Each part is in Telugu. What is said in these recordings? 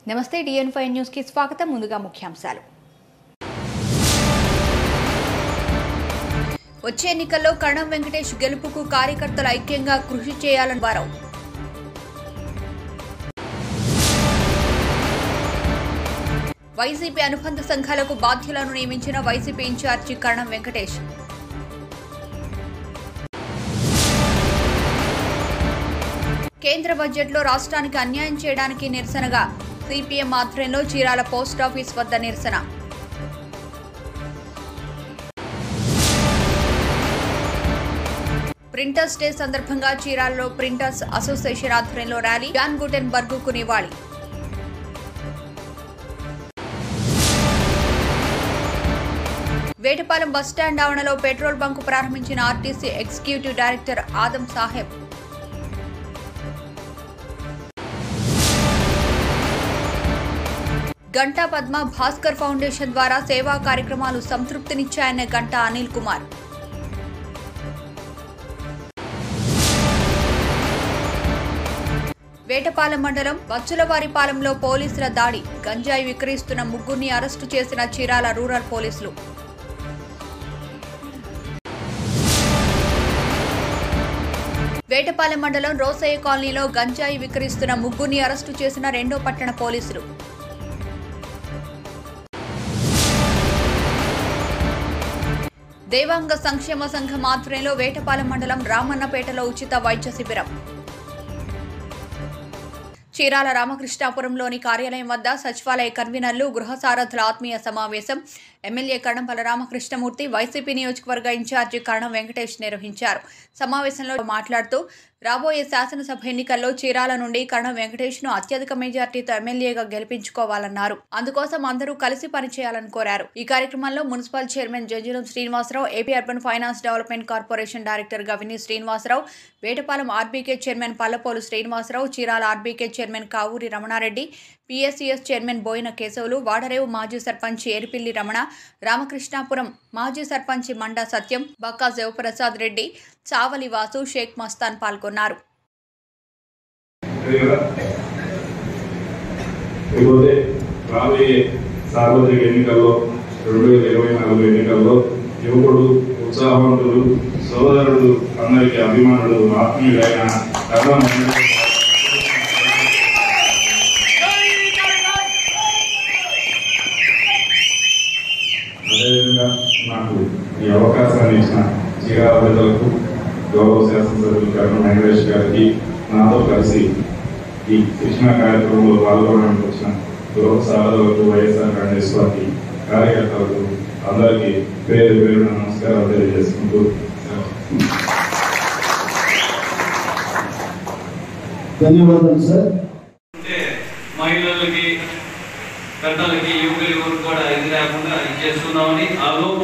నమస్తే డిఎన్ ఫైవ్ న్యూస్కి స్వాగతం ముందుగా ముఖ్యాంశాలు వచ్చే ఎన్నికల్లో కరణం వెంకటేష్ గెలుపుకు కార్యకర్తలు ఐక్యంగా కృషి చేయాలని వారు వైసీపీ అనుబంధ సంఘాలకు బాధ్యులను నియమించిన వైసీపీ ఇన్ఛార్జి కరణం వెంకటేష్ కేంద్ర బడ్జెట్లో రాష్ట్రానికి అన్యాయం చేయడానికి నిరసనగా సిపిఎం ఆధ్వర్యంలో చీరాల పోస్టాఫీస్ వద్ద నిరసన ప్రింటర్స్ డే సందర్భంగా చీరాలలో ప్రింటర్స్ అసోసియేషన్ ఆధ్వర్యంలో ర్యాలీ జాన్ గుటెన్ బర్గుకు నివాళి వేటపాలెం బస్టాండ్ ఆవరణలో పెట్రోల్ బంకు ప్రారంభించిన RTC executive director Adam Sahib Ganta Padma Bhaskar foundation ద్వారా సేవా కార్యక్రమాలు సంతృప్తినిచ్చాయన్న గంటా అనిల్ కుమార్ వేటపాలెం మండలం బచ్చులవారిపాలెంలో పోలీసుల దాడి గంజాయి విక్రయిస్తున్న ముగ్గురిని అరెస్టు చేసిన చీరాల రూరల్ పోలీసులు వేటపాలెం మండలం రోసయ్య కాలనీలో గంజాయి విక్రయిస్తున్న ముగ్గురిని అరెస్టు చేసిన రెండో పట్టణ పోలీసులు దేవాంగ సంక్షేమ సంఘం ఆధ్వర్యంలో వేటపాలెం మండలం రామన్నపేటలో ఉచిత వైద్య శిబిరం చీరాల రామకృష్ణాపురంలోని కార్యాలయం వద్ద సచివాలయ కన్వీనర్లు గృహ సారథుల ఆత్మీయ సమావేశం ఎమ్మెల్యే కణంపల రామకృష్ణమూర్తి వైసీపీ నియోజకవర్గ ఇన్ఛార్జి కరణం వెంకటేష్ నిర్వహించారు సమావేశంలో మాట్లాడుతూ రాబోయే శాసనసభ ఎన్నికల్లో చీరాల నుండి కరణం వెంకటేష్ ను అత్యధిక మెజార్టీతో ఎమ్మెల్యేగా గెలిపించుకోవాలన్నారు అందుకోసం అందరూ కలిసి పనిచేయాలని కోరారు ఈ కార్యక్రమంలో municipal chairman Janjulam Srinivasarao AP urban finance development corporation director Gavini Srinivasarao Vetapalem RBK chairman Pallapolu Srinivasarao Chirala RBK chairman Kavuri Ramanareddy PSCS chairman Boina Keshavulu Vadarevu మాజీ సర్పంచ్ ఏరిపిల్లి రమణ రామకృష్ణాపురం మాజీ సర్పంచ్ మండా సత్యం బక్కా శివప్రసాద్ రెడ్డి చావలి వాసు షేక్ మస్తాన్ పాల్గొన్నారు ఇకపోతే రాబోయే సార్వత్రిక ఎన్నికల్లో రెండు వేల ఇరవై నాలుగు ఎన్నికల్లో యువకుడు ఉత్సాహవంతుడు సోదరుడు అందరికీ అభిమానుడు ఆత్మీయుడైన కరణం వెంకటేశ్వర అదేవిధంగా నాకు ఈ అవకాశాన్ని ఇచ్చిన చీరాల ప్రజలకు గౌరవ శాసనసభ్యులు కరణం వెంకటేష్ గారికి నాతో కలిసి ఈ శిక్షణ కార్యక్రమంలో పాల్గొనడానికి వచ్చిన గృహ సాధకులకు వైఎస్ఆర్ కాంగ్రెస్ పార్టీ కార్యకర్తలకు అందరికీ పేరు పేరున నమస్కారాలు తెలియజేసుకుంటూ ధన్యవాదాలు సార్ అంటే మహిళలకి పెద్దలకి యువకులు ఎవరు కూడా ఇది లేకుండా ఇది చేస్తున్నామని ఆ లోపు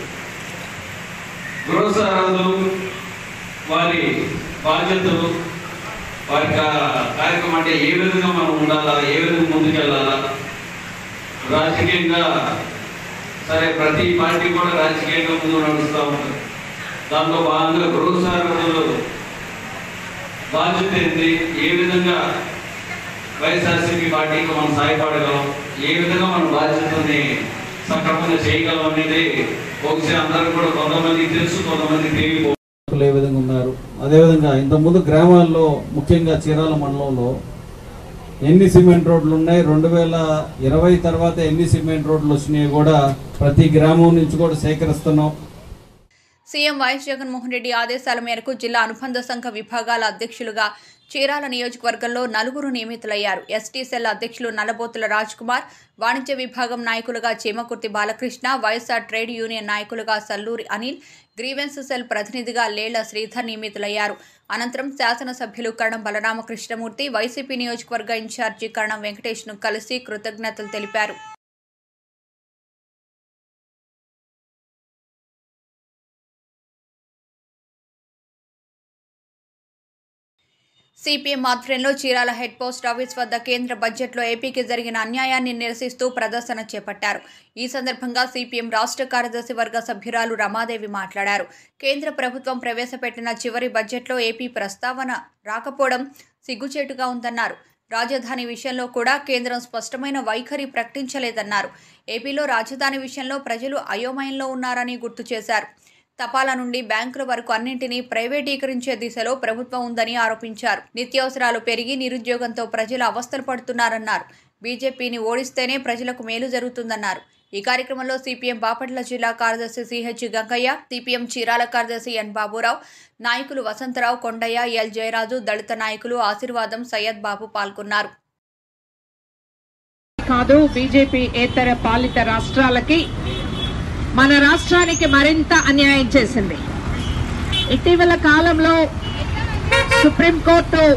గృహసారాలు వారి బాధ్యతలు వారి కా- కార్యక్రమం అంటే ఏ విధంగా మనం ఉండాలా ఏ విధంగా ముందుకెళ్ళాలా రాజకీయంగా సరే ప్రతి పార్టీ కూడా రాజకీయంగా ముందు నడుస్తూ ఉంటుంది దాంట్లో భాగంగా గృహసారాలు బాధ్యత ఏంటి ఏ విధంగా వైఎస్ఆర్సీపీ పార్టీకి మనం సహాయపడగలం ఏ విధంగా మన బాధ్యతని సక్రమంగా చేయగలం అనేది బహుశా అందరూ కూడా కొంతమందికి తెలుసు కొంతమందికి తెలియదు నాయకులు ఏ విధంగా ఉన్నారు అదేవిధంగా ఇంతకుముందు గ్రామాల్లో ముఖ్యంగా చీరాల మండలంలో ఎన్ని సిమెంట్ రోడ్లు ఉన్నాయి రెండు వేల ఇరవై తర్వాత ఎన్ని సిమెంట్ రోడ్లు వచ్చినాయి కూడా ప్రతి గ్రామం నుంచి కూడా సేకరిస్తున్నాం సీఎం వైఎస్ జగన్మోహన్ రెడ్డి ఆదేశాల మేరకు జిల్లా అనుబంధ సంఘ విభాగాల అధ్యక్షులుగా చీరాల నియోజకవర్గంలో నలుగురు నియమితులయ్యారు ఎస్టీ సెల్ అధ్యక్షులు నల్లబోతుల రాజ్ కుమార్ వాణిజ్య విభాగం నాయకులుగా Chimakurthi Balakrishna YSR trade union నాయకులుగా సల్లూరి అనిల్ గ్రీవెన్స్ సెల్ ప్రతినిధిగా లేళ్ల శ్రీధర్ నియమితులయ్యారు అనంతరం శాసనసభ్యులు కరణం బలరామకృష్ణమూర్తి వైసీపీ నియోజకవర్గ ఇన్ఛార్జి కరణం వెంకటేష్ను కలిసి కృతజ్ఞతలు తెలిపారు సిపిఎం ఆధ్వర్యంలో చీరాల హెడ్ పోస్ట్ ఆఫీస్ వద్ద కేంద్ర బడ్జెట్లో ఏపీకి జరిగిన అన్యాయాన్ని నిరసిస్తూ ప్రదర్శన చేపట్టారు ఈ సందర్భంగా సిపిఎం రాష్ట్ర కార్యదర్శి వర్గ సభ్యురాలు రమాదేవి మాట్లాడారు కేంద్ర ప్రభుత్వం ప్రవేశపెట్టిన చివరి బడ్జెట్లో ఏపీ ప్రస్తావన రాకపోవడం సిగ్గుచేటుగా ఉందన్నారు రాజధాని విషయంలో కూడా కేంద్రం స్పష్టమైన వైఖరి ప్రకటించలేదన్నారు ఏపీలో రాజధాని విషయంలో ప్రజలు అయోమయంలో ఉన్నారని గుర్తు చేశారు తపాలా నుండి బ్యాంకుల వరకు అన్నింటినీ ప్రైవేటీకరించే దిశలో ప్రభుత్వం ఉందని ఆరోపించారు నిత్యావసరాలు పెరిగి నిరుద్యోగంతో ప్రజలు అవస్థలు పడుతున్నారన్నారు బీజేపీని ఓడిస్తేనే ప్రజలకు మేలు జరుగుతుందన్నారు ఈ కార్యక్రమంలో సిపిఎం బాపట్ల జిల్లా కార్యదర్శి సిహెచ్ గంగయ్య సిపిఎం చీరాల కార్యదర్శి ఎన్ బాబురావు నాయకులు వసంతరావు కొండయ్య ఎల్ జయరాజు దళిత నాయకులు ఆశీర్వాదం సయ్యద్ బాబు పాల్గొన్నారు కాదు బీజేపీ ఏతర పాలిత రాష్ట్రాలకి మన రాష్ట్రానికి మరింత అన్యాయం చేసింది ఇటీవల కాలంలో సుప్రీంకోర్టు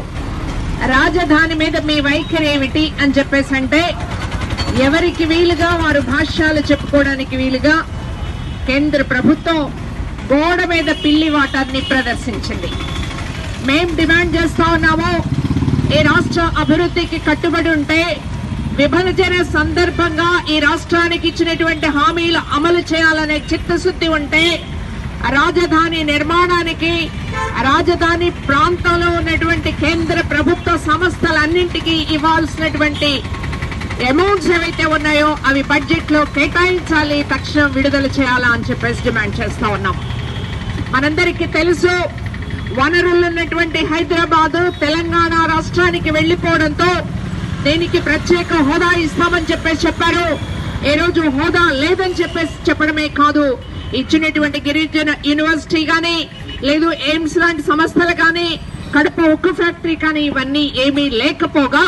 రాజధాని మీద మీ వైఖరి ఏమిటి అని చెప్పేసి అంటే ఎవరికి వీలుగా వారు భాష్యాలు చెప్పుకోవడానికి వీలుగా కేంద్ర ప్రభుత్వం గోడ మీద పిల్లి వాటాన్ని ప్రదర్శించింది మేం డిమాండ్ చేస్తా ఉన్నాము ఈ రాష్ట్ర అభివృద్ధికి కట్టుబడి ఉంటే విభజన సందర్భంగా ఈ రాష్ట్రానికి ఇచ్చినటువంటి హామీలు అమలు చేయాలనే చిత్తశుద్ధి ఉంటే రాజధాని నిర్మాణానికి రాజధాని ప్రాంతంలో ఉన్నటువంటి కేంద్ర ప్రభుత్వ సంస్థలన్నింటికీ ఇవ్వాల్సినటువంటి అమౌంట్స్ ఏవైతే ఉన్నాయో అవి బడ్జెట్ లో కేటాయించాలి తక్షణం విడుదల చేయాలా అని చెప్పేసి డిమాండ్ చేస్తా ఉన్నాం మనందరికీ తెలుసు వనరులు ఉన్నటువంటి హైదరాబాద్ తెలంగాణ రాష్ట్రానికి వెళ్లిపోవడంతో దీనికి ప్రత్యేక హోదా ఇస్తామని చెప్పేసి చెప్పారు ఈ రోజు హోదా లేదని చెప్పేసి చెప్పడమే కాదు ఇచ్చినటువంటి గిరిజన యూనివర్సిటీ గాని లేదు ఎయిమ్స్ లాంటి సంస్థలు కానీ కడప ఉక్కు ఫ్యాక్టరీ కానీ ఇవన్నీ ఏమీ లేకపోగా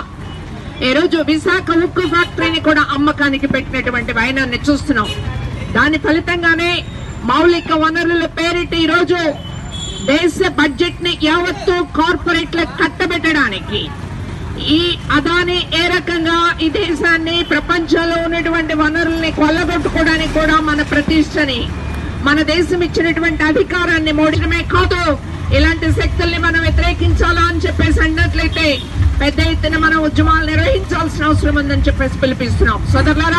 ఈ రోజు విశాఖ ఉక్కు ఫ్యాక్టరీని కూడా అమ్మకానికి పెట్టినటువంటి వైనాన్ని చూస్తున్నాం దాని ఫలితంగానే మౌలిక వనరుల పేరిట ఈ రోజు దేశ బడ్జెట్ ని యావత్తు కార్పొరేట్లకు కట్టబెట్టడానికి ఈ అదాని ఏ రకంగా ఈ దేశాన్ని ప్రపంచంలో ఉన్నటువంటి వనరుల్ని కొల్లగొట్టుకోవడానికి కూడా మన ప్రతిష్టని మన దేశం ఇచ్చినటువంటి అధికారాన్ని మోడడమే కాదు ఇలాంటి శక్తుల్ని మనం వ్యతిరేకించాలా అని చెప్పేసి అన్నట్లయితే పెద్ద ఎత్తున మనం ఉద్యమాలు నిర్వహించాల్సిన అవసరం ఉందని చెప్పేసి పిలిపిస్తున్నాం సోదరులారా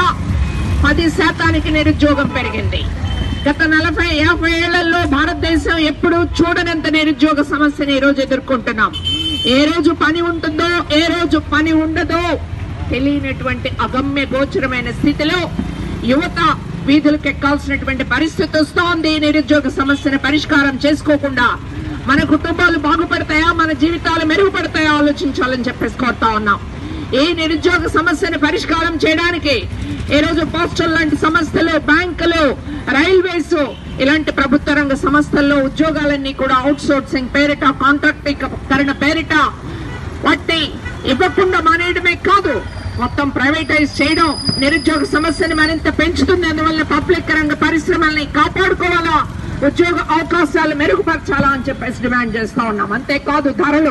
పది శాతానికి నిరుద్యోగం పెరిగింది గత నలభై యాభై ఏళ్లలో భారతదేశం ఎప్పుడు చూడనంత నిరుద్యోగ సమస్యని ఈ రోజు ఎదుర్కొంటున్నాం ఏ రోజు పని ఉంటుందో ఏ రోజు పని ఉండదో తెలియనటువంటి అగమ్య గోచరమైన స్థితిలో యువత వీధులకు ఎక్కాల్సినటువంటి పరిస్థితి వస్తోంది నిరుద్యోగ సమస్యను పరిష్కారం చేసుకోకుండా మన కుటుంబాలు బాగుపడతాయా మన జీవితాలు మెరుగుపడతాయా ఆలోచించాలని చెప్పేసి కోరుతా ఉన్నాం ఈ నిరుద్యోగ సమస్యను పరిష్కారం చేయడానికి ఈ రోజు పోస్టల్ లాంటి సంస్థలు బ్యాంకులు రైల్వేస్ ఇలాంటి ప్రభుత్వ రంగ సంస్థల్లో ఉద్యోగాలన్నీ కూడా అవుట్ సోర్సింగ్ పేరిట కాంట్రాక్టీకరణ పేరిట వాటిని ఇవ్వకుండా మానేయడమే కాదు మొత్తం ప్రైవేటైజ్ చేయడం నిరుద్యోగ సమస్యని మరింత పెంచుతుంది అందువల్ల పబ్లిక్ రంగ పరిశ్రమల్ని కాపాడుకోవాలా ఉద్యోగ అవకాశాలు మెరుగుపరచాలా అని చెప్పేసి డిమాండ్ చేస్తా ఉన్నాం అంతేకాదు ధరలు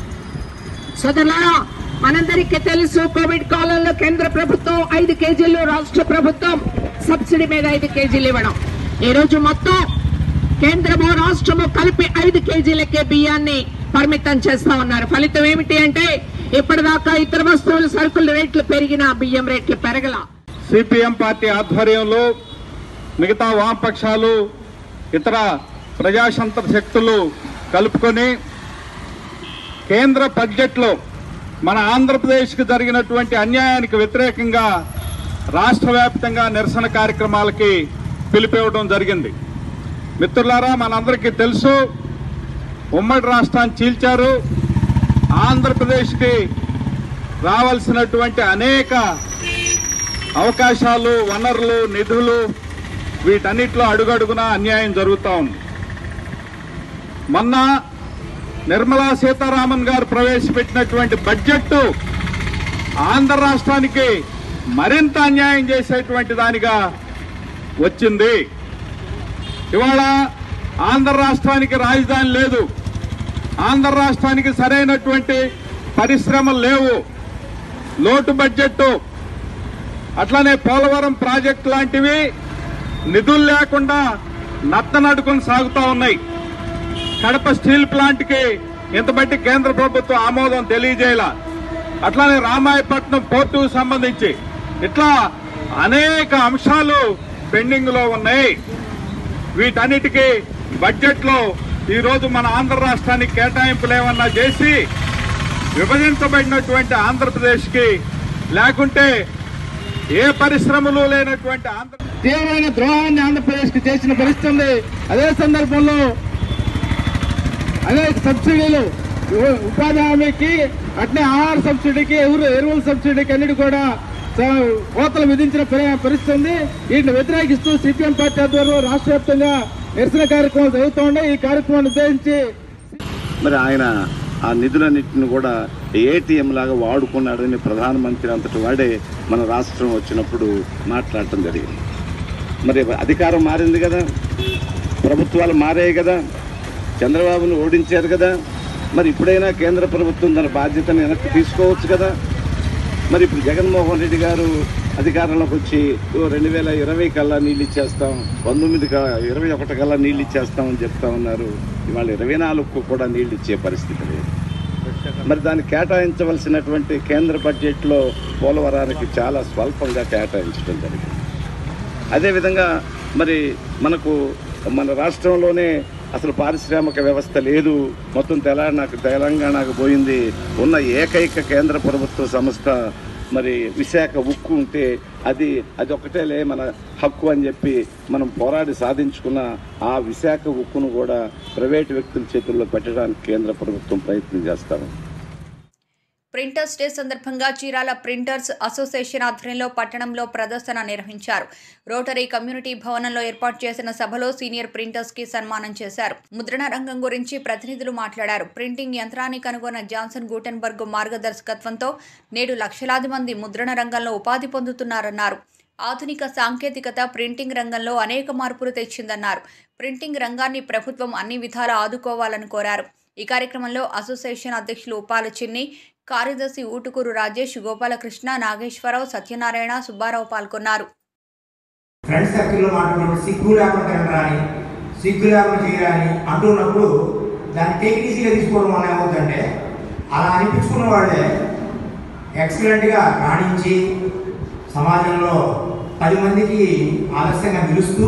సోదరులారా మనందరికీ తెలుసు కోవిడ్ కాలంలో కేంద్ర ప్రభుత్వం ఐదు కేజీలు రాష్ట్ర ప్రభుత్వం సబ్సిడీ మీద ఐదు కేజీలు ఇవ్వడం ఈ రోజు మొత్తం కేంద్రము రాష్ట్రము కలిపి ఐదు కేజీలకే బియ్యాన్ని పరిమితం చేస్తా ఉన్నారు ఫలితం ఏమిటి అంటే ఇప్పటిదాకా ఇతర వస్తువుల సరుకుల రేట్లు పెరిగినా బియ్యం రేట్లు పెరగల సిపిఎం పార్టీ ఆధ్వర్యంలో మిగతా వామపక్షాలు ఇతర ప్రజాసంతర శక్తులు కలుపుకొని కేంద్ర బడ్జెట్లో మన ఆంధ్రప్రదేశ్కి జరిగినటువంటి అన్యాయానికి వ్యతిరేకంగా రాష్ట్ర వ్యాప్తంగా నిరసన కార్యక్రమాలకి పిలిపివ్వడం జరిగింది మిత్రులారా మనందరికీ తెలుసు ఉమ్మడి రాష్ట్రాన్ని చీల్చారు ఆంధ్రప్రదేశ్కి రావాల్సినటువంటి అనేక అవకాశాలు వనరులు నిధులు వీటన్నిటిలో అడుగడుగునా అన్యాయం జరుగుతూ ఉంది మొన్న నిర్మలా సీతారామన్ గారు ప్రవేశపెట్టినటువంటి బడ్జెట్ ఆంధ్ర రాష్ట్రానికి మరింత అన్యాయం చేసేటువంటి దానిగా వచ్చింది ఇవాళ ఆంధ్ర రాష్ట్రానికి రాజధాని లేదు ఆంధ్ర రాష్ట్రానికి సరైనటువంటి పరిశ్రమలు లేవు లోటు బడ్జెట్ అట్లానే పోలవరం ప్రాజెక్ట్ లాంటివి నిధులు లేకుండా నత్తనడుకుని సాగుతూ ఉన్నాయి కడప స్టీల్ ప్లాంట్ కి ఇంత బట్టి కేంద్ర ప్రభుత్వం ఆమోదం తెలియజేయాల అట్లానే రామాయపట్నం పోర్టుకు సంబంధించి ఇట్లా అనేక అంశాలు పెండింగ్ లో ఉన్నాయి వీటన్నిటికీ బడ్జెట్ లో ఈ రోజు మన ఆంధ్ర రాష్ట్రానికి కేటాయింపులు ఏమన్నా చేసి విభజించబడినటువంటి ఆంధ్రప్రదేశ్కి లేకుంటే ఏ పరిశ్రమలు లేనటువంటి ఆంధ్ర తీవ్రమైన ద్రోహాన్ని ఆంధ్రప్రదేశ్కి చేసిన పరిస్థితి ఉంది అదే సందర్భంలో అనేక సబ్సిడీలు ఉ- ఉపాధి హామీకి అట్నే ఆహార సబ్సిడీకి ఎరువు ఎరువుల సబ్సిడీకి అన్నిటి కూడా స- కోతలు విధించిన పరి- పరిస్థితి ఉంది వీటిని వ్యతిరేకిస్తూ సిపిఎం పార్టీ ఆధ్వర్యంలో రాష్ట్ర వ్యాప్తంగా నిరసన కార్యక్రమాలు జరుగుతూ ఉన్నాయి ఈ కార్యక్రమాన్ని ఉద్దేశించి మరి ఆయన ఆ నిధులన్నింటిని కూడా ఏటీఎం లాగా వాడుకున్నాడని ప్రధానమంత్రి అంతటి వాడే మన రాష్ట్రం వచ్చినప్పుడు మాట్లాడటం జరిగింది మరి అధికారం మారింది కదా ప్రభుత్వాలు మారాయి కదా చంద్రబాబును ఓడించారు కదా మరి ఇప్పుడైనా కేంద్ర ప్రభుత్వం తన బాధ్యతను వెనక్కి తీసుకోవచ్చు కదా మరి ఇప్పుడు జగన్మోహన్ రెడ్డి గారు అధికారంలోకి వచ్చి "ఓ, రెండు వేల ఇరవై కల్లా నీళ్ళు ఇచ్చేస్తాం పంతొమ్మిది క- ఇరవై ఒకటి కల్లా నీళ్ళు ఇచ్చేస్తామని చెప్తా ఉన్నారు ఇవాళ ఇరవై నాలుగుకు కూడా నీళ్ళు ఇచ్చే పరిస్థితి లేదు మరి దాన్ని కేటాయించవలసినటువంటి కేంద్ర బడ్జెట్లో పోలవరానికి చాలా స్వల్పంగా కేటాయించడం జరిగింది అదేవిధంగా మరి మనకు మన రాష్ట్రంలోనే అసలు పారిశ్రామిక వ్యవస్థ లేదు మొత్తం తెలంగాణకు తెలంగాణకు పోయింది ఉన్న ఏకైక కేంద్ర ప్రభుత్వ సంస్థ మరి విశాఖ ఉక్కు ఉంటే అది అది ఒకటేలే మన హక్కు అని చెప్పి మనం పోరాడి సాధించుకున్న ఆ విశాఖ ఉక్కును కూడా ప్రైవేటు వ్యక్తుల చేతుల్లో పెట్టడానికి కేంద్ర ప్రభుత్వం ప్రయత్నం చేస్తాము ప్రింటర్స్ డే సందర్భంగా చీరాల ప్రింటర్స్ అసోసియేషన్ ఆధ్వర్యంలో పట్టణంలో ప్రదర్శన నిర్వహించారు రోటరీ కమ్యూనిటీ భవనంలో ఏర్పాటు చేసిన సభలో సీనియర్ ప్రింటర్స్ కి సన్మానం చేశారు ముద్రణ రంగం గురించి ప్రతినిధులు మాట్లాడారు ప్రింటింగ్ యంత్రాన్ని కనుగొన్న జాన్సన్ గూటెన్బర్గ్ మార్గదర్శకత్వంతో నేడు లక్షలాది మంది ముద్రణ రంగంలో ఉపాధి పొందుతున్నారన్నారు ఆధునిక సాంకేతికత ప్రింటింగ్ రంగంలో అనేక మార్పులు తెచ్చిందన్నారు ప్రింటింగ్ రంగాన్ని ప్రభుత్వం అన్ని విధాలా ఆదుకోవాలని కోరారు ఈ కార్యక్రమంలో అసోసియేషన్ అధ్యక్షులు ఉపాల చిన్ని కార్యదర్శి ఊటుకూరు రాజేష్ గోపాలకృష్ణ నాగేశ్వరరావు సత్యనారాయణ సుబ్బారావు పాల్గొన్నారు ఫ్రెండ్స్ సర్కిల్లో మాట్లాడినప్పుడు సిగ్గు లేకుండా తినరా అని సిగ్గు లేకుండా చేయరా అని అంటున్నప్పుడు దాన్ని టేక్ ఈజీగా తీసుకోవడం వల్ల ఏమవుతుందంటే అలా అనిపించుకున్న వాళ్ళే ఎక్సలెంట్గా రాణించి సమాజంలో పది మందికి ఆలస్యంగా నిలుస్తూ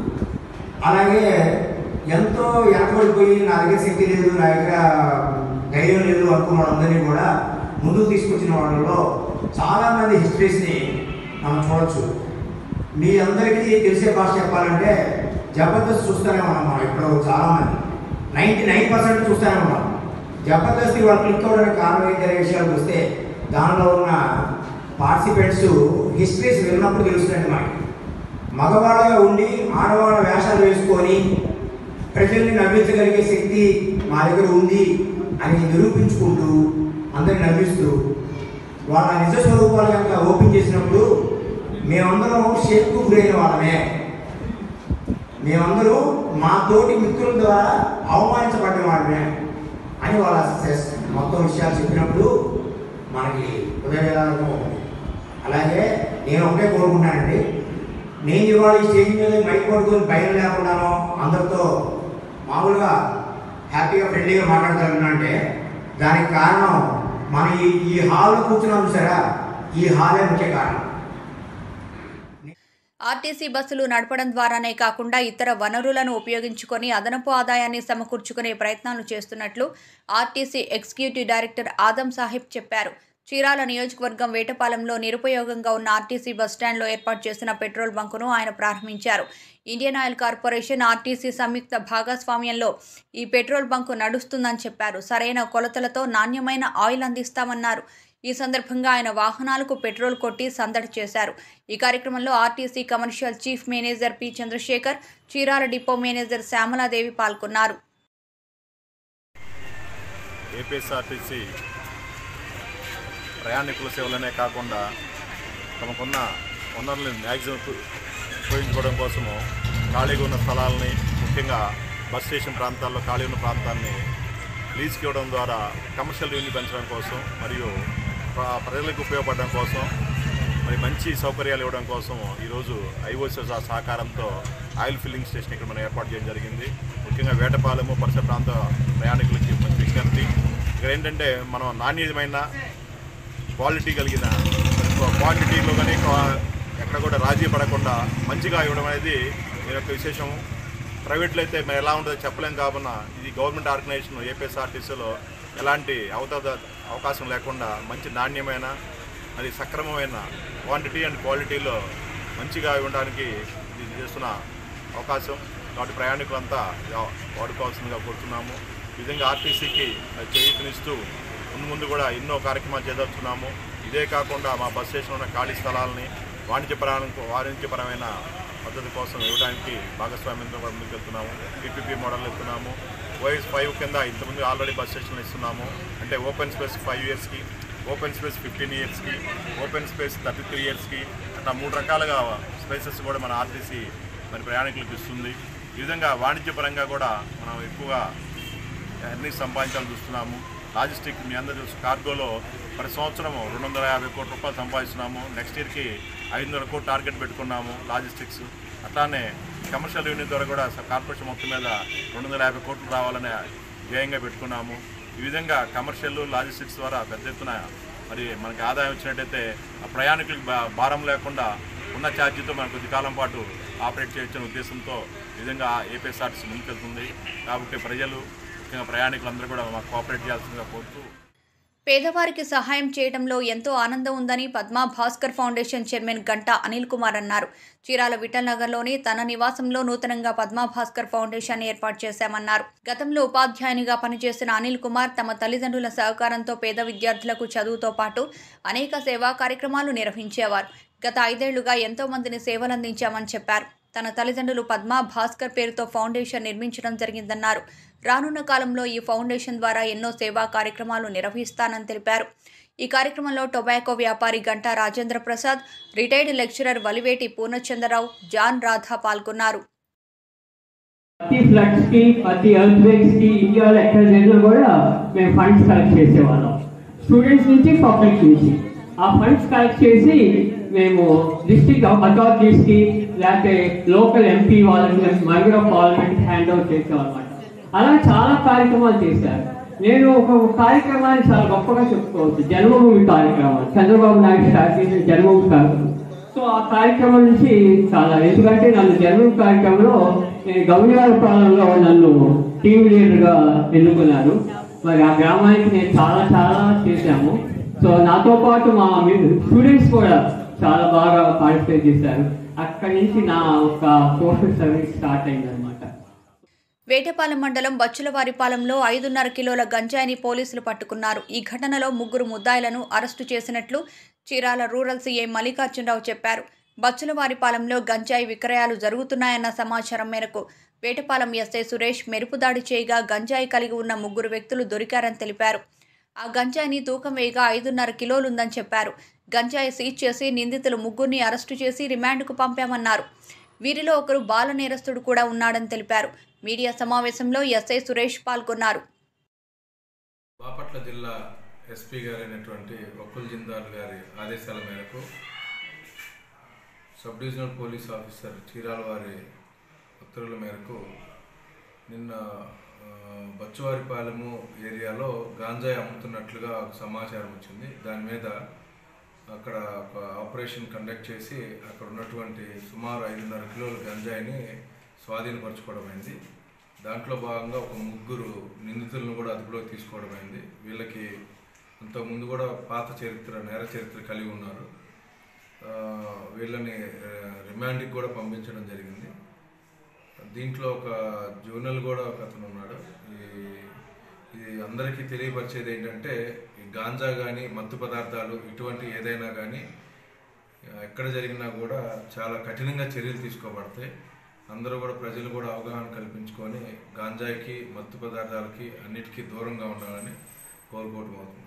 అలాగే ఎంతో వెనకబడిపోయి నా దగ్గర శక్తి లేదు నా దగ్గర ధైర్యం లేదు అనుకున్న వాళ్ళందరినీ కూడా ముందుకు తీసుకొచ్చిన వాళ్ళలో చాలామంది హిస్టరీస్ని మనం చూడొచ్చు మీ అందరికీ తెలిసే భాష చెప్పాలంటే జబర్దస్త్ చూస్తూనే ఉన్నాం మనం ఇప్పుడు చాలామంది నైంటీ నైన్ పర్సెంట్ చూస్తూనే ఉన్నాం జబర్దస్త్ వాళ్ళు క్లిక్ అవ్వడానికి కారణం ఏంటనే విషయాలకు వస్తే దానిలో ఉన్న పార్టిసిపెంట్స్ హిస్టరీస్ విన్నప్పుడు తెలుస్తుందండి మనకి మగవాళ్ళగా ఉండి ఆడవాళ్ళ వేషాలు వేసుకొని ప్రజల్ని నవ్వించగలిగే శక్తి మా దగ్గర ఉంది అని నిరూపించుకుంటూ అందరిని నవ్విస్తూ వాళ్ళ నిజ స్వరూపాలు కనుక ఓపెన్ చేసినప్పుడు మేమందరం షేక్కు గురైన వాళ్ళమే మేమందరూ మా తోటి మిత్రుల ద్వారా అవమానించబడిన వాళ్ళమే అని వాళ్ళ సక్సెస్ మొత్తం విషయాలు చెప్పినప్పుడు మనకి హృదయవేదాలకు అలాగే నేను ఒకటే కోరుకుంటానండి నేను ఇవాళ ఈ స్టేజ్ మీద మైక్ పడుకొని భయం లేకుండానో అందరితో మామూలుగా హ్యాపీగా ఫ్రెండ్లీగా మాట్లాడగలను అంటే దానికి కారణం మన ఈ ఈ హాల్లో కూర్చున్నాం చూసారా ఈ హాలే ముఖ్య కారణం ఆర్టీసీ బస్సులు నడపడం ద్వారానే కాకుండా ఇతర వనరులను ఉపయోగించుకొని అదనపు ఆదాయాన్ని సమకూర్చుకునే ప్రయత్నాలు చేస్తున్నట్లు RTC executive director Adam Sahib చెప్పారు చీరాల నియోజకవర్గం వేటపాలెంలో నిరుపయోగంగా ఉన్న ఆర్టీసీ బస్టాండ్లో ఏర్పాటు చేసిన పెట్రోల్ బంకును ఆయన ప్రారంభించారు ఇండియన్ ఆయిల్ కార్పొరేషన్ ఆర్టీసీ సంయుక్త భాగస్వామ్యంలో ఈ పెట్రోల్ బంకు నడుస్తుందని చెప్పారు సరైన కొలతలతో నాణ్యమైన ఆయిల్ అందిస్తామన్నారు ఈ సందర్భంగా ఆయన వాహనాలకు పెట్రోల్ కొట్టి సందడి చేశారు ఈ కార్యక్రమంలో RTC commercial chief manager P Chandrasekhar Chirala depot manager Shyamaladevi పాల్గొన్నారు ఏపీఎస్ఆర్టీసీ ప్రయాణికుల సేవలనే కాకుండా తమకున్న వనరులను మ్యాక్సిమం ఉపయోగించుకోవడం కోసము ఖాళీగా ఉన్న స్థలాలని ముఖ్యంగా బస్ స్టేషన్ ప్రాంతాల్లో ఖాళీ ఉన్న ప్రాంతాన్ని లీజ్కి ఇవ్వడం ద్వారా కమర్షియల్ రెవెన్యూ పెంచడం కోసం మరియు ప్ర- ప్రజలకు ఉపయోగపడడం కోసం మరి మంచి సౌకర్యాలు ఇవ్వడం కోసం ఈరోజు ఐఓసీ సహకారంతో ఆయిల్ ఫిల్లింగ్ స్టేషన్ ఇక్కడ మనం ఏర్పాటు చేయడం జరిగింది ముఖ్యంగా వేటపాలెము పరిసర ప్రాంత ప్రయాణికులకి మంచి విజ్ఞప్తి ఇక్కడ ఏంటంటే మనం నాణ్యమైన క్వాలిటీ కలిగిన క్వాంటిటీలో కానీ ఎక్కడ కూడా రాజీ పడకుండా మంచిగా ఇవ్వడం అనేది దీని యొక్క విశేషం ప్రైవేట్లో అయితే మరి ఎలా ఉంటుందో చెప్పలేం కావున ఇది గవర్నమెంట్ ఆర్గనైజేషన్ ఏపీఎస్ఆర్టీసీలో ఎలాంటి అవతాద అవకాశం లేకుండా మంచి నాణ్యమైన మరి సక్రమమైన క్వాంటిటీ అండ్ క్వాలిటీలో మంచిగా ఇవ్వడానికి ఇది చేస్తున్న అవకాశం కాబట్టి ప్రయాణికులంతా వా- వాడుకోవాల్సిందిగా కోరుతున్నాము ఈ విధంగా ఆర్టీసీకి చేయూతనిస్తూ ముందు ముందు కూడా ఎన్నో కార్యక్రమాలు చేదలుచున్నాము ఇదే కాకుండా మా బస్ స్టేషన్లో ఉన్న ఖాళీ స్థలాలని వాణిజ్యపరమైన వాణిజ్యపరమైన పద్ధతి కోసం ఇవ్వడానికి భాగస్వామ్యంతో కూడా ముందుకెళ్తున్నాము పీపీపీ మోడల్ ఇస్తున్నాము వైఎస్ ఫైవ్ కింద ఇంతకుముందు ఆల్రెడీ బస్ స్టేషన్లు ఇస్తున్నాము అంటే ఓపెన్ స్పేస్ ఫైవ్ ఇయర్స్కి ఓపెన్ స్పేస్ ఫిఫ్టీన్ ఇయర్స్కి ఓపెన్ స్పేస్ థర్టీ త్రీ ఇయర్స్కి అట్లా మూడు రకాలుగా స్పేసెస్ కూడా మన ఆర్టీసీ మరి ప్రయాణికులకు ఇస్తుంది ఈ విధంగా వాణిజ్యపరంగా కూడా మనం ఎక్కువగా అన్ని సంపాదించాలని చూస్తున్నాము లాజిస్టిక్ మీ అందరూ తెలుసు కార్గోలో ప్రతి సంవత్సరము రెండు వందల యాభై కోట్ల రూపాయలు సంపాదిస్తున్నాము నెక్స్ట్ ఇయర్కి ఐదు వందల కోట్లు టార్గెట్ పెట్టుకున్నాము లాజిస్టిక్స్ అట్లానే కమర్షియల్ యూనిట్ ద్వారా కూడా స- కార్పొరేషన్ మొత్తం మీద రెండు వందల యాభై కోట్లు రావాలనే ధ్యేయంగా పెట్టుకున్నాము ఈ విధంగా కమర్షియల్ లాజిస్టిక్స్ ద్వారా పెద్ద ఎత్తున మరి మనకి ఆదాయం వచ్చినట్టయితే ఆ ప్రయాణికులకు భా- భారం లేకుండా ఉన్న ఛార్జీతో మనం కొద్ది కాలం పాటు ఆపరేట్ చేయొచ్చనే ఉద్దేశంతో ఈ విధంగా ఏపీఎస్ఆర్టీసీ ముందుకెళ్తుంది కాబట్టి ప్రజలు ముఖ్యంగా ప్రయాణికులందరూ కూడా మాకు కోఆపరేట్ చేయాల్సిందిగా కోరుతూ పేదవారికి సహాయం చేయడంలో ఎంతో ఆనందం ఉందని పద్మా భాస్కర్ ఫౌండేషన్ చైర్మన్ గంటా అనిల్ కుమార్ అన్నారు చీరాల విఠల్ నగర్లోని తన నివాసంలో నూతనంగా పద్మా భాస్కర్ ఫౌండేషన్ ఏర్పాటు చేశామన్నారు గతంలో ఉపాధ్యాయునిగా పనిచేసిన అనిల్ కుమార్ తమ తల్లిదండ్రుల సహకారంతో పేద విద్యార్థులకు చదువుతో పాటు అనేక సేవా కార్యక్రమాలు నిర్వహించేవారు గత ఐదేళ్లుగా ఎంతో మందిని సేవలందించామని చెప్పారు తన తల్లిదండ్రులు పద్మా భాస్కర్ పేరుతో ఫౌండేషన్ నిర్మించడం జరిగిందన్నారు రానున్న కాలంలో ఈ ఫౌండేషన్ ద్వారా ఎన్నో సేవా కార్యక్రమాలు నిర్వహిస్తానని తెలిపారు ఈ కార్యక్రమంలో టొబాకో వ్యాపారి Ganta Rajendra Prasad retired lecturer Valiveti Purnachandrarao John Radha పాల్గొన్నారు ప్రతి ఫ్లడ్స్ కి ప్రతి ఎర్త్ వేక్స్ కి ఇండియాలో ఎక్కడ జరిగినా కూడా మేము ఫండ్స్ కలెక్ట్ చేసేవాళ్ళం స్టూడెంట్స్ నుంచి పబ్లిక్ నుంచి ఆ ఫండ్స్ కలెక్ట్ చేసి మేము డిస్ట్రిక్ట్ అథారిటీస్ కి లేకపోతే లోకల్ ఎంపీ వాళ్ళకి member of parliament hand over చేసేవాళ్ళమాట అలా చాలా కార్యక్రమాలు చేశారు నేను ఒక కార్యక్రమాన్ని చాలా గొప్పగా చెప్పుకోవచ్చు జన్మభూమి కార్యక్రమం చంద్రబాబు నాయుడు స్టార్ట్ చేసిన జన్మభూమి కార్యక్రమం సో ఆ కార్యక్రమం నుంచి చాలా ఎందుకంటే నన్ను జన్మభూమి కార్యక్రమంలో నేను గౌనివాల పాలనలో నన్ను టీమ్ లీడర్గా ఎన్నుకున్నారు మరి ఆ గ్రామానికి నేను చాలా చాలా చేశాము సో నాతో పాటు మా స్టూడెంట్స్ కూడా చాలా బాగా పార్టిసిపేట్ చేశారు అక్కడి నుంచి నా ఒక సోషల్ సర్వీస్ స్టార్ట్ అయిందనమాట వేటపాలెం మండలం బచ్చులవారిపాలెంలో ఐదున్నర కిలోల గంజాయిని పోలీసులు పట్టుకున్నారు ఈ ఘటనలో ముగ్గురు ముద్దాయిలను అరెస్టు చేసినట్లు చీరాల రూరల్ సీఐ మల్లికార్జునరావు చెప్పారు బచ్చులవారిపాలెంలో గంజాయి విక్రయాలు జరుగుతున్నాయన్న సమాచారం మేరకు వేటపాలెం ఎస్ఐ సురేష్ మెరుపు దాడి చేయగా గంజాయి కలిగి ఉన్న ముగ్గురు వ్యక్తులు దొరికారని తెలిపారు ఆ గంజాయిని తూకం వేయగా ఐదున్నర కిలోలుందని చెప్పారు గంజాయి సీజ్ చేసి నిందితులు ముగ్గురిని అరెస్టు చేసి రిమాండ్కు పంపామన్నారు వీరిలో ఒకరు బాల నేరస్తుడు కూడా ఉన్నాడని తెలిపారు మీడియా సమావేశంలో ఎస్ఐ సురేష్ పాల్గొన్నారు బాపట్ల జిల్లా ఎస్పీ గారైనటువంటి వకుల్ జిందాల్ గారి ఆదేశాల మేరకు sub divisional police officer Chirala వారి ఉత్తర్వుల మేరకు నిన్న ఆ, బచ్చువారిపాలెము ఏరియాలో గాంజాయి అమ్ముతున్నట్లుగా ఒక సమాచారం వచ్చింది దాని మీద అక్కడ ఒక ఆపరేషన్ కండక్ట్ చేసి అక్కడ ఉన్నటువంటి సుమారు ఐదున్నర కిలోల గంజాయిని స్వాధీనపరచుకోవడం అయింది దాంట్లో భాగంగా ఒక ముగ్గురు నిందితులను కూడా అదుపులోకి తీసుకోవడం అయింది వీళ్ళకి అంతకుముందు కూడా పాత చరిత్ర నేర చరిత్ర కలిగి ఉన్నారు ఆ, వీళ్ళని ఆ, రిమాండ్కి కూడా పంపించడం జరిగింది దీంట్లో ఒక జూనల్ కూడా ఒక అతను ఉన్నాడు ఈ ఇది అందరికీ తెలియపరిచేది ఏంటంటే ఈ గాంజా కానీ మత్తు పదార్థాలు ఇటువంటి ఏదైనా కానీ ఎక్కడ జరిగినా కూడా చాలా కఠినంగా చర్యలు తీసుకోబడతాయి అందరూ కూడా ప్రజలు కూడా అవగాహన కల్పించుకొని గాంజాయికి మత్తు పదార్థాలకి అన్నిటికీ దూరంగా ఉండాలని కోరుకోవడం అవుతుంది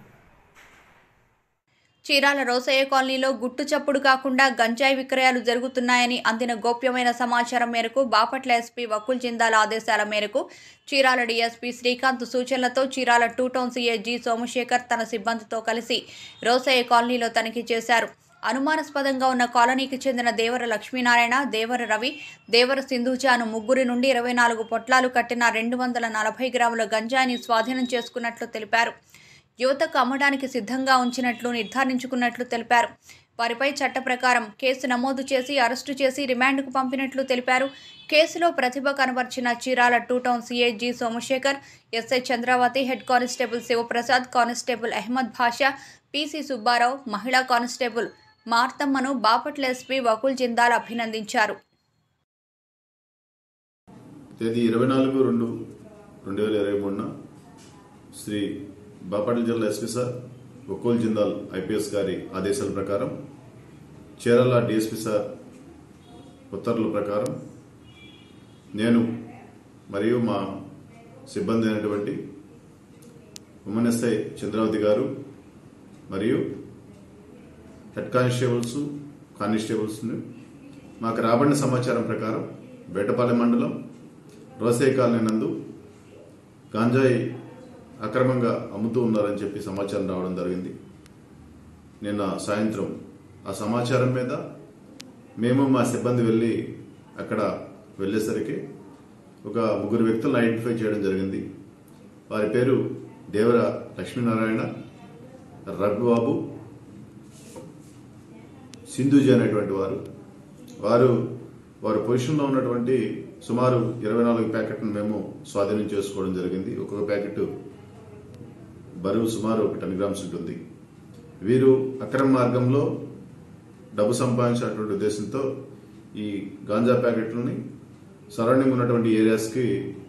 చీరాల రోసయ్య కాలనీలో గుట్టు చప్పుడు కాకుండా గంజాయి విక్రయాలు జరుగుతున్నాయని అందిన గోప్యమైన సమాచారం మేరకు బాపట్ల ఎస్పీ వకుల్ జిందాల్ ఆదేశాల మేరకు చీరాల డీఎస్పీ శ్రీకాంత్ సూచనలతో Chirala two town CI G Somasekhar తన సిబ్బందితో కలిసి రోసయ్య కాలనీలో తనిఖీ చేశారు అనుమానాస్పదంగా ఉన్న కాలనీకి చెందిన దేవర లక్ష్మీనారాయణ దేవర రవి దేవర సింధుజాను ముగ్గురి నుండి ఇరవై నాలుగు పొట్లాలు కట్టిన రెండు వందల నలభై గ్రాముల గంజాయిని స్వాధీనం చేసుకున్నట్లు తెలిపారు యువతకు అమ్మడానికి సిద్ధంగా ఉంచినట్లు నిర్ధారించుకున్నట్లు తెలిపారు వారిపై చట్ట ప్రకారం కేసు నమోదు చేసి అరెస్టు చేసి రిమాండ్కు పంపినట్లు తెలిపారు కేసులో ప్రతిభ కనబర్చిన Chirala two town CI G Somasekhar SI Chandravathi head constable Sivaprasad constable Ahmed Basha PC Subbarao మహిళా కానిస్టేబుల్ మార్తమ్మను బాపట్ల ఎస్పీ వకుల్ జిందాల్ అభినందించారు తేదీ ఇరవై నాలుగు రెండు రెండు వేల ఇరవై మూడున శ్రీ బాపట్ల జిల్లా SP sir Vakul Jindal IPS గారి ఆదేశాల ప్రకారం చీరాల డిఎస్పీ సార్ ఉత్తర్వుల ప్రకారం నేను మరియు మా సిబ్బంది అయినటువంటి ఉమెన్ ఎస్ఐ చంద్రావతి గారు మరియు హెడ్ కానిస్టేబుల్స్ కానిస్టేబుల్స్ని మాకు రాబడిన సమాచారం ప్రకారం వేటపాలెం మండలం రోసే కాలనీ నందు గాంజాయి అక్రమంగా అమ్ముతూ ఉన్నారని చెప్పి సమాచారం రావడం జరిగింది నిన్న సాయంత్రం ఆ సమాచారం మీద మేము మా సిబ్బంది వెళ్ళి అక్కడ వెళ్ళేసరికి ఒక ముగ్గురు వ్యక్తులను ఐడెంటిఫై చేయడం జరిగింది వారి పేరు దేవర లక్ష్మీనారాయణ రఘుబాబు సింధుజీ అనేటువంటి వారు వారు వారి పొజిషన్లో ఉన్నటువంటి సుమారు ఇరవై నాలుగు ప్యాకెట్ను మేము స్వాధీనం చేసుకోవడం జరిగింది ఒక్కొక్క ప్యాకెట్ బరువు సుమారు ఒక టెన్ గ్రామ్స్ ఉంటుంది వీరు అక్రమ మార్గంలో డబ్బు సంపాదించినటువంటి ఉద్దేశంతో ఈ గాంజా ప్యాకెట్లని సరౌండింగ్ ఉన్నటువంటి ఏరియాస్కి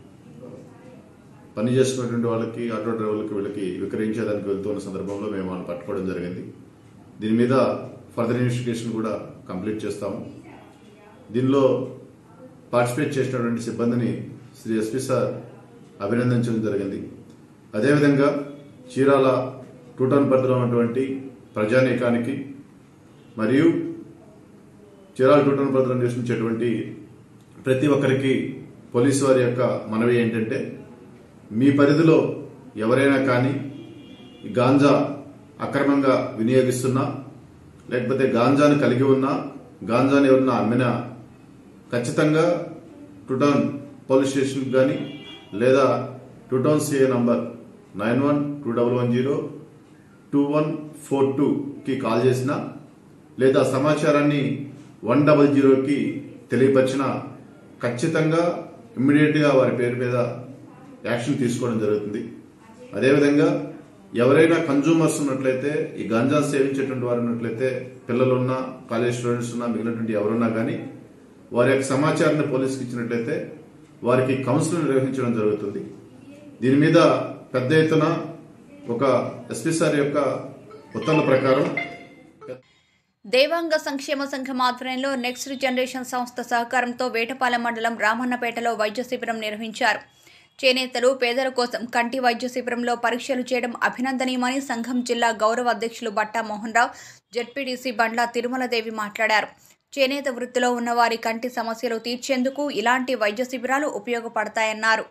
పని చేసుకున్నటువంటి వాళ్ళకి ఆటో డ్రైవర్లకి వీళ్ళకి విక్రయించేదానికి వెళ్తున్న సందర్భంలో మేము వాళ్ళని పట్టుకోవడం జరిగింది దీని మీద ఫర్దర్ ఇన్వెస్టిగేషన్ కూడా కంప్లీట్ చేస్తాము దీనిలో పార్టిసిపేట్ చేసినటువంటి సిబ్బందిని శ్రీ ఎస్పీ సార్ అభినందించడం జరిగింది అదేవిధంగా చీరాల టూటౌన్ పరిధిలో ఉన్నటువంటి ప్రజానీకానికి మరియు చీరాల టూటౌన్ పరిధిలో నివసించేటువంటి ప్రతి ఒక్కరికి పోలీసు వారి యొక్క మనవి ఏంటంటే మీ పరిధిలో ఎవరైనా కానీ ఈ గాంజా అక్రమంగా వినియోగిస్తున్నా లేకపోతే గాంజాను కలిగి ఉన్నా గాంజాని ఎవరన్నా అమ్మినా ఖచ్చితంగా టూటౌన్ పోలీస్ స్టేషన్కి కానీ లేదా two town CI number nine one two double one zero two one four టూకి కాల్ చేసిన లేదా సమాచారాన్ని వన్ డబల్ జీరోకి తెలియపరిచిన ఖచ్చితంగా ఇమ్మీడియట్గా వారి పేరు మీద యాక్షన్ తీసుకోవడం జరుగుతుంది అదేవిధంగా ఎవరైనా కన్జ్యూమర్స్ ఉన్నట్లయితే ఈ గాంజా సేవించేటువంటి వారు ఉన్నట్లయితే పిల్లలున్నా కాలేజ్ స్టూడెంట్స్ ఉన్నా మిగిలినటువంటి ఎవరున్నా కానీ వారి యొక్క సమాచారాన్ని పోలీసుకి ఇచ్చినట్లయితే వారికి కౌన్సిలింగ్ నిర్వహించడం జరుగుతుంది దీని మీద పెద్ద ఎత్తున ఒక ఎస్పీ సార్ యొక్క ఉత్తర్వుల ప్రకారం దేవాంగ సంక్షేమ సంఘం ఆధ్వర్యంలో నెక్స్ట్ జనరేషన్ సంస్థ సహకారంతో వేటపాలెం మండలం రామన్నపేటలో వైద్య శిబిరం నిర్వహించారు చేనేతలు పేదల కోసం కంటి వైద్య శిబిరంలో పరీక్షలు చేయడం అభినందనీయమని సంఘం జిల్లా గౌరవ అధ్యక్షులు బట్టా మోహన్ రావు జడ్పీడీసీ బండ్ల తిరుమలదేవి మాట్లాడారు చేనేత వృత్తిలో ఉన్న వారి కంటి సమస్యలు తీర్చేందుకు ఇలాంటి వైద్య శిబిరాలు ఉపయోగపడతాయన్నారు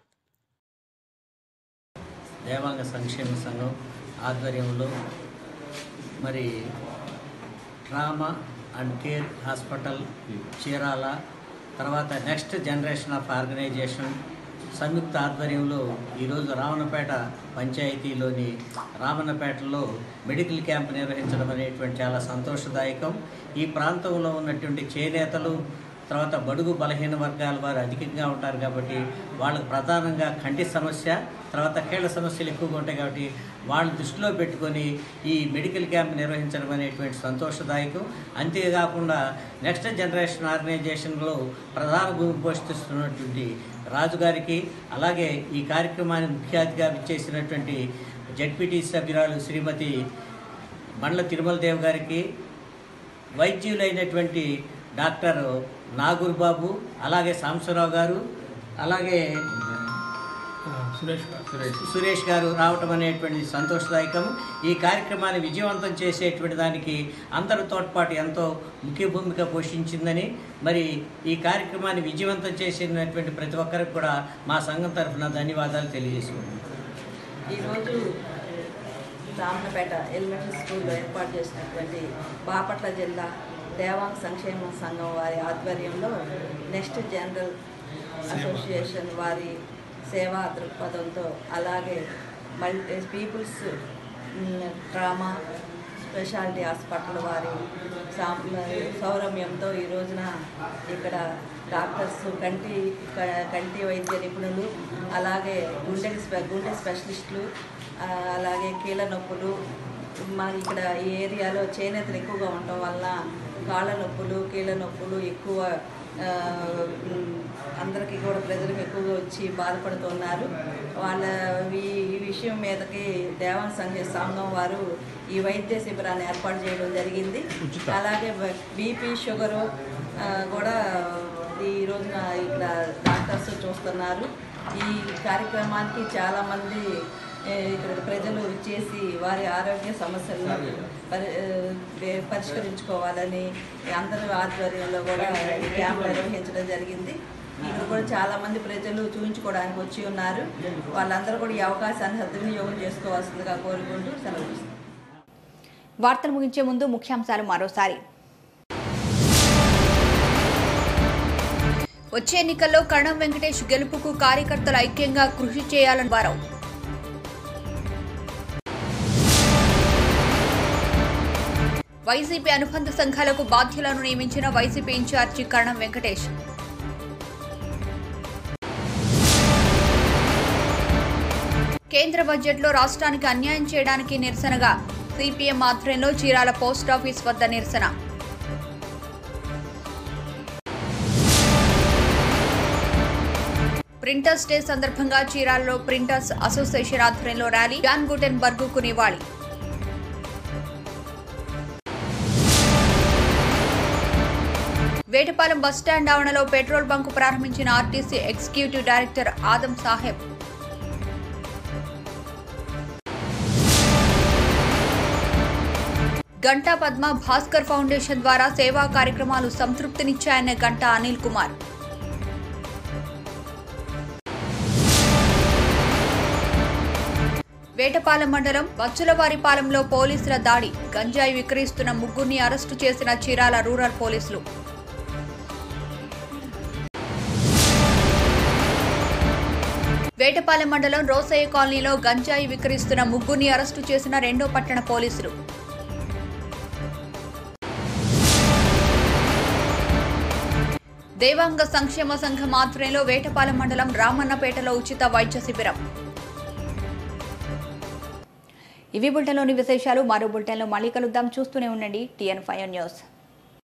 దేవాంగ సంక్షేమ సంఘం ఆధ్వర్యంలో మరి trauma and care hospital Chirala తర్వాత నెక్స్ట్ జనరేషన్ ఆఫ్ ఆర్గనైజేషన్ సంయుక్త ఆధ్వర్యంలో ఈరోజు రావణపేట పంచాయతీలోని రామన్నపేటలో మెడికల్ క్యాంప్ నిర్వహించడం అనేటువంటి చాలా సంతోషదాయకం ఈ ప్రాంతంలో ఉన్నటువంటి చేనేతలు తర్వాత బడుగు బలహీన వర్గాల వారు అధికంగా ఉంటారు కాబట్టి వాళ్ళకు ప్రధానంగా కంటి సమస్య తర్వాత కీళ్ళ సమస్యలు ఎక్కువగా ఉంటాయి కాబట్టి వాళ్ళని దృష్టిలో పెట్టుకొని ఈ మెడికల్ క్యాంప్ నిర్వహించడం అనేటువంటి సంతోషదాయకం అంతేకాకుండా నెక్స్ట్ జనరేషన్ ఆర్గనైజేషన్లో ప్రధాన భూమి పోషిస్తున్నటువంటి రాజుగారికి అలాగే ఈ కార్యక్రమాన్ని ముఖ్య అతిథిగా విచ్చేసినటువంటి జడ్పీటీ సభ్యురాలు శ్రీమతి బండ్ల తిరుమల దేవ్ గారికి వైద్యులైనటువంటి డాక్టర్ నాగూర్ బాబు అలాగే సాంబశివరావు గారు అలాగే సురేష్ గారు రావటం అనేటువంటి సంతోషదాయకం ఈ కార్యక్రమాన్ని విజయవంతం చేసేటువంటి దానికి అందరి తోడ్పాటు ఎంతో ముఖ్య భూమిక పోషించిందని మరి ఈ కార్యక్రమాన్ని విజయవంతం చేసినటువంటి ప్రతి ఒక్కరికి కూడా మా సంఘం తరఫున ధన్యవాదాలు తెలియజేసుకుంటున్నాం ఈరోజు రామన్నపేట ఎలిమెంటరీ స్కూల్లో ఏర్పాటు చేసినటువంటి బాపట్ల జిల్లా దేవాంగ సంక్షేమ సంఘం వారి ఆధ్వర్యంలో నెక్స్ట్ జనరల్ అసోసియేషన్ వారి సేవా దృక్పథంతో అలాగే multi peoples trauma speciality hospital వారి సాం- సౌరమ్యంతో ఈ రోజున ఇక్కడ డాక్టర్స్ కంటి క- కంటి వైద్య నిపుణులు అలాగే గుండె స్పె- గుండె స్పెషలిస్టులు ఆ, అలాగే కీళ్ళ నొప్పులు మన ఇక్కడ ఈ ఏరియాలో చేనేతలు ఎక్కువగా ఉండటం వల్ల కాళ్ళ నొప్పులు కీళ్ళ నొప్పులు ఎక్కువ ఆ, ఉమ్, అందరికీ కూడా ప్రజలకు ఎక్కువగా వచ్చి బాధపడుతున్నారు వాళ్ళ ఈ ఈ విషయం మీదకి దేవాన్ సంఘ సంఘం వారు ఈ వైద్య శిబిరాన్ని ఏర్పాటు చేయడం జరిగింది అలాగే బీపీ షుగరు ఆ, కూడా ఈ రోజున ఇక్కడ డాక్టర్స్ చూస్తున్నారు ఈ కార్యక్రమానికి చాలామంది ఏ, ఇక్కడ ప్రజలు చేసి వారి ఆరోగ్య సమస్యలను పరి ఏ, వే- పరిష్కరించుకోవాలని అందరూ ఆధ్వర్యంలో కూడా ఈ క్యాంప్ నిర్వహించడం జరిగింది ఇక్కడ కూడా చాలా మంది ప్రజలు చూపించుకోవడానికి వచ్చి ఉన్నారు వాళ్ళందరూ కూడా ఈ అవకాశాన్ని సద్వినియోగం చేసుకోవాల్సిందిగా కోరుకుంటూ సెలవు ఇస్తున్నాను. వార్తలు ముగించే ముందు ముఖ్యాంశాలు మరోసారి వచ్చే ఎన్నికల్లో కణం వెంకటేష్ గెలుపుకు కార్యకర్తలు ఐక్యంగా కృషి చేయాలని వారు వైసీపీ అనుబంధ సంఘాలకు బాధ్యులను నియమించిన వైసీపీ ఇన్ఛార్జి కరణం వెంకటేష్ కేంద్ర బడ్జెట్లో రాష్ట్రానికి అన్యాయం చేయడానికి నిరసనగా సిపిఎం ఆధ్వర్యంలో చీరాల పోస్ట్ ఆఫీస్ వద్ద నిరసన ప్రింటర్స్ డే సందర్భంగా చీరాలలో ప్రింటర్స్ అసోసియేషన్ ఆధ్వర్యంలో ర్యాలీ జాన్ గుటెన్ బర్గుకు నివాళి వేటపాలెం బస్టాండ్ ఆవరణలో పెట్రోల్ బంకు ప్రారంభించిన RTC executive director Adam Sahib Ganta Padma Bhaskar foundation ద్వారా సేవా కార్యక్రమాలు సంతృప్తినిచ్చాయన్న గంటా అనిల్ కుమార్ వేటపాలెం మండలం బచ్చులవారిపాలెంలో పోలీసుల దాడి గంజాయి విక్రయిస్తున్న ముగ్గురిని అరెస్టు చేసిన చీరాల రూరల్ పోలీసులు వేటపాలెం మండలం రోసయ్య కాలనీలో గంజాయి విక్రయిస్తున్న ముగ్గురిని అరెస్టు చేసిన రెండో పట్టణ పోలీసులు దేవాంగ సంక్షేమ సంఘం ఆధ్వర్యంలో వేటపాలెం మండలం రామన్నపేటలో ఉచిత వైద్య శిబిరం ఇవి బులెటిన్లోని విశేషాలు మరో బులెటిన్లో మళ్ళీ కలుద్దాం చూస్తూనే ఉండండి టీఎన్ ఫైవ్ న్యూస్